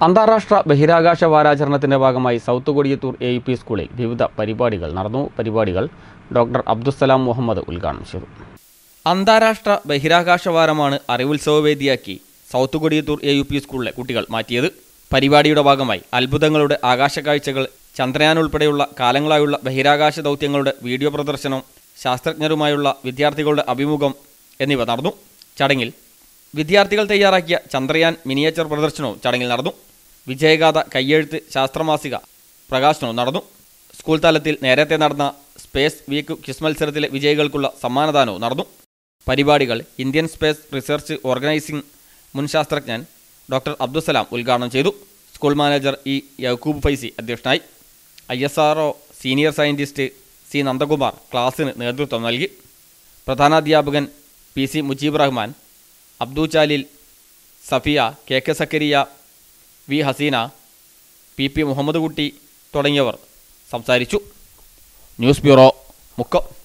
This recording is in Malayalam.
അന്താരാഷ്ട്ര ബഹിരാകാശ വാരാചരണത്തിന്റെ ഭാഗമായി സൗത്ത് കൊടിയത്തൂർ എ പി സ്കൂളിൽ വിവിധ പരിപാടികൾ നടന്നു പരിപാടികൾ ഡോക്ടർ അബ്ദുസലാം മുഹമ്മദ് ഉദ്ഘാടനം ചെയ്തു അന്താരാഷ്ട്ര ബഹിരാകാശ വാരമാണ് അറിവുത്സവ വേദിയാക്കി south Kodiyathur A U P സ്കൂളിലെ കുട്ടികൾ മാറ്റിയത് പരിപാടിയുടെ ഭാഗമായി അത്ഭുതങ്ങളുടെ ആകാശക്കാഴ്ചകൾ ചന്ദ്രയാൻ ഉൾപ്പെടെയുള്ള കാലങ്ങളായുള്ള ബഹിരാകാശ ദൗത്യങ്ങളുടെ വീഡിയോ പ്രദർശനം ശാസ്ത്രജ്ഞരുമായുള്ള വിദ്യാർത്ഥികളുടെ അഭിമുഖം എന്നിവ നടന്നു ചടങ്ങിൽ വിദ്യാർത്ഥികൾ തയ്യാറാക്കിയ ചന്ദ്രയാൻ മിനിയേച്ചർ പ്രദർശനവും ചടങ്ങിൽ നടന്നു വിജയഗാഥ കയ്യെഴുത്ത് ശാസ്ത്രമാസിക പ്രകാശനവും നടന്നു സ്കൂൾ തലത്തിൽ നേരത്തെ നടന്ന സ്പേസ് വീക്ക് ക്വിസ് മത്സരത്തിലെ വിജയികൾക്കുള്ള സമ്മാനദാനവും നടന്നു പരിപാടികൾ ഇന്ത്യൻ സ്പേസ് റിസർച്ച് ഓർഗനൈസിംഗ് മുൻ ശാസ്ത്രജ്ഞൻ ഡോക്ടർ അബ്ദുസലാം ഉദ്ഘാടനം ചെയ്തു school manager E Yakub Faizy അധ്യക്ഷനായി I S R senior scientist C Nandakumar ക്ലാസ്സിന് നേതൃത്വം നൽകി പ്രധാനാധ്യാപകൻ P C Mujeeb Rahman Abdu Chalil Safiya K K Zakariya V Haseena P P Muhammad Kutty തുടങ്ങിയവർ സംസാരിച്ചു ന്യൂസ് ബ്യൂറോ മുക്കം